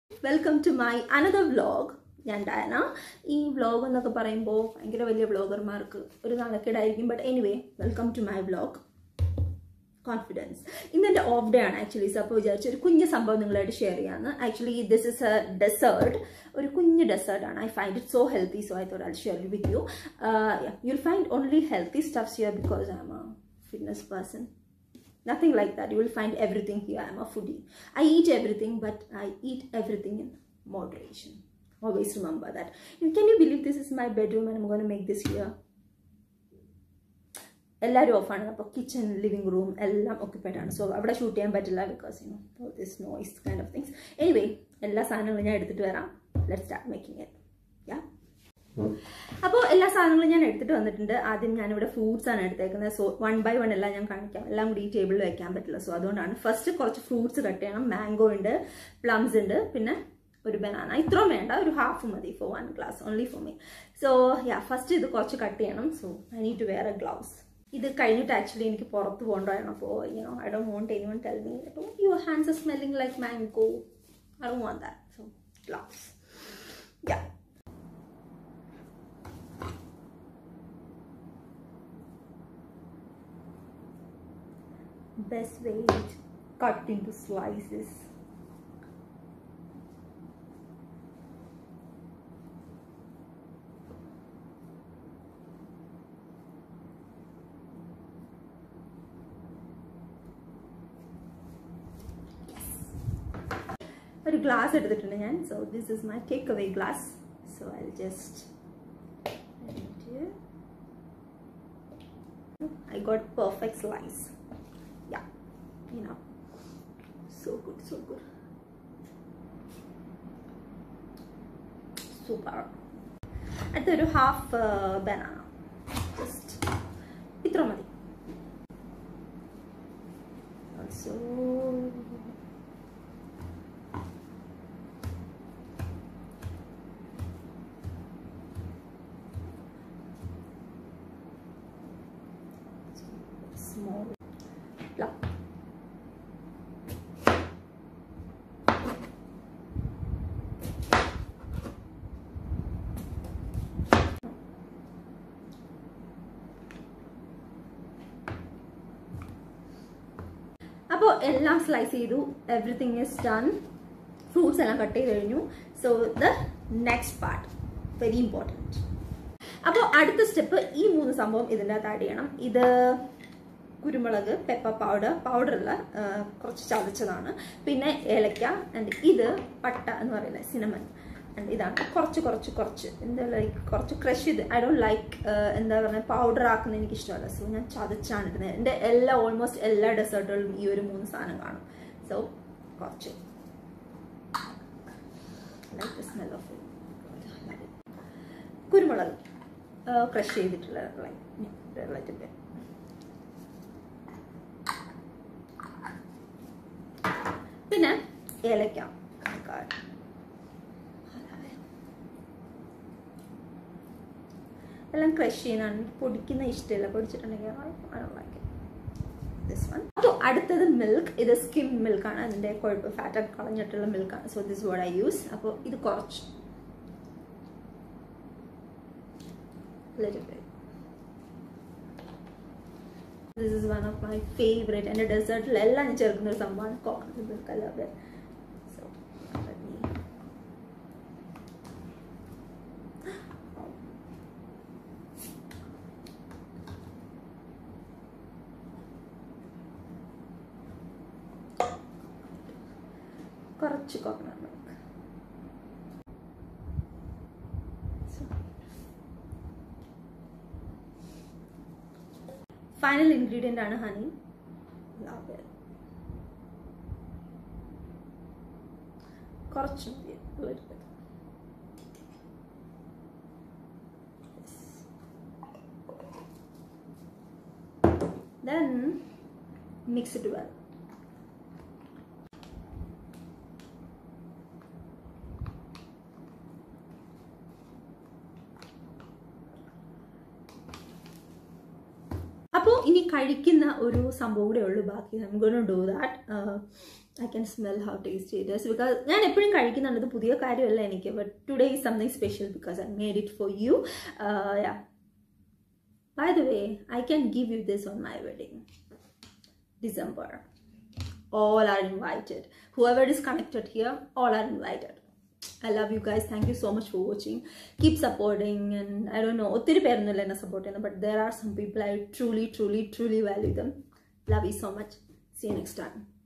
Welcome to my another vlog ഞാൻ Diana ഈ vlog എന്നൊക്കെ പറയുമ്പോൾ ഭയങ്കര വലിയ വ്ലോഗർമാർക്ക് ഒരു നാണക്കേടായിരിക്കും but anyway welcome to my vlog confidence ഇന്ന് എൻ്റെ ഓഫ് ഡേ ആണ് ആക്ച്വലി സോ അപ്പോൾ വിചാരിച്ചു ഒരു കുഞ്ഞ് സംഭവം നിങ്ങളായിട്ട് ഷെയർ ചെയ്യാമെന്ന് actually this is a dessert ഒരു കുഞ്ഞ് ഡെസേർട്ട് ആണ് I find it so healthy so I thought I share with you you'll find only healthy stuffs here because I'm a fitness person nothing like that you will find everything here i'm a foodie i eat everything but i eat everything in moderation always remember that and can you believe this is my bedroom and i'm going to make this here എല്ലാവരും ഓഫാണ് അപ്പോൾ kitchen living room എല്ലാം occupied ആണ് so അവിടെ shoot ചെയ്യാൻ പറ്റില്ല because you know this noise kind of things anyway എല്ലാ സാധനങ്ങളും ഞാൻ എടുത്തിട്ട് വരാം let start making it yeah അപ്പോൾ എല്ലാ സാധനങ്ങളും ഞാൻ എടുത്തിട്ട് വന്നിട്ടുണ്ട് ആദ്യം ഞാനിവിടെ ഫ്രൂട്ട്സ് ആണ് എടുത്തേക്കുന്നത് സോ വൺ ബൈ വൺ എല്ലാം ഞാൻ കാണിക്കാം എല്ലാം കൂടി ഈ ടേബിളിൽ വെക്കാൻ പറ്റില്ല സോ അതുകൊണ്ടാണ് ഫസ്റ്റ് കുറച്ച് ഫ്രൂട്ട്സ് കട്ട് ചെയ്യണം മാംഗോ ഉണ്ട് പ്ലംസ് ഉണ്ട് പിന്നെ ഒരു ബനാന ഇത്രയും വേണ്ട ഒരു ഹാഫ് മതി for one glass only for me so yeah first ഇത് കുറച്ച് കട്ട് ചെയ്യണം so I need to wear a gloves ഇത് കഴിഞ്ഞിട്ട് ആക്ച്വലി എനിക്ക് പുറത്ത് പോകണ്ടായിരുന്നു അപ്പോൾ you know I don't want anyone tell me അപ്പോൾ your hands are smelling like mango I don't want that so gloves yeah best way to cut into slices. ഒരു glass എടുത്തിട്ടുണ്ട് ഞാൻ so this is my takeaway glass so I just I got perfect slice. Yeah, you know, so good, so good. Super. അടുത്തൊരു half banana just ഇത്ര മതി also small plum. അപ്പോൾ എല്ലാം slice ചെയ്തു everything is done fruits എല്ലാം cut ചെയ്ത് കഴിഞ്ഞു so the next part very important അപ്പോൾ അടുത്ത സ്റ്റെപ്പ് ഈ മൂന്ന് സംഭവം ഇതിൻ്റെ അകത്ത് ആഡ് ചെയ്യണം ഇത് കുരുമുളക് പെപ്പർ പൗഡർ പൗഡറുള്ള കുറച്ച് ചതച്ചതാണ് പിന്നെ ഏലക്ക ആൻഡ് ഇത് പട്ട എന്ന് പറയുന്നത് സിനമൻ ആൻഡ് ഇതാണ് കുറച്ച് കുറച്ച് കുറച്ച് എന്താ ലൈക്ക് കുറച്ച് ക്രഷ് ചെയ്ത് ഐ ഡോണ്ട് ലൈക്ക് എന്താ പറയുക പൗഡർ ആക്കുന്നത് എനിക്ക് ഇഷ്ടമല്ല സോ ഞാൻ ചതച്ചാണ് ഇടുന്നത് എൻ്റെ എല്ലാ ഓൾമോസ്റ്റ് എല്ലാ ഡെസേർട്ടുകളിലും ഈ ഒരു മൂന്ന് സാധനം കാണും സോ കുറച്ച് ലൈക്ക് ദ സ്മെൽ ഓഫ് കുരുമുളക് ക്രഷ് ചെയ്തിട്ടുള്ള ലൈറ്റ് പിന്നെ ഏലക്ക എല്ലാം ക്രഷ് ചെയ്യാനാണ് പൊടിക്കുന്ന ഇഷ്ടമില്ല പൊടിച്ചിട്ടുണ്ടെങ്കിൽ ദിസ് വൺ അപ്പോൾ അടുത്തത് മിൽക്ക് ഇത് സ്കിം മിൽക്കാണ് അതിൻ്റെ കുഴപ്പം ഫാറ്റൊക്കെ കളഞ്ഞിട്ടുള്ള മിൽക്കാണ് so this word I use അപ്പോൾ ഇത് കുറച്ച് little bit. This is one of my favorite and a dessert എല്ലാം ഞാൻ ചേർക്കുന്ന ഒരു സംഭവമാണ് coconut milk I love it so let me കുറച്ച് കോക്കനട്ട് മിൽക്ക് ഫൈനൽ ഇൻഗ്രീഡിയൻ്റ് ആണ് ഹണി ലവ് കുറച്ച് മതി then mix it well അപ്പോൾ ഇനി കഴിക്കുന്ന ഒരു സംഭവം കൂടെ ഉള്ളൂ ബാക്കി I'm gonna do that I can smell how taste it is because ഞാൻ എപ്പോഴും കഴിക്കുന്നുണ്ട് ഇത് പുതിയ കാര്യമല്ല എനിക്ക് but today is something special because I made it for you yeah by the way I can give you this on my wedding December all are invited whoever is connected here all are invited I love you guys. Thank you so much for watching. Keep supporting and I don't know. ഒത്തിരി പേരൊന്നുമില്ല എന്നെ support ചെയ്യുന്നത് but there are some people I truly, truly, truly value them. Love you so much. See you next time.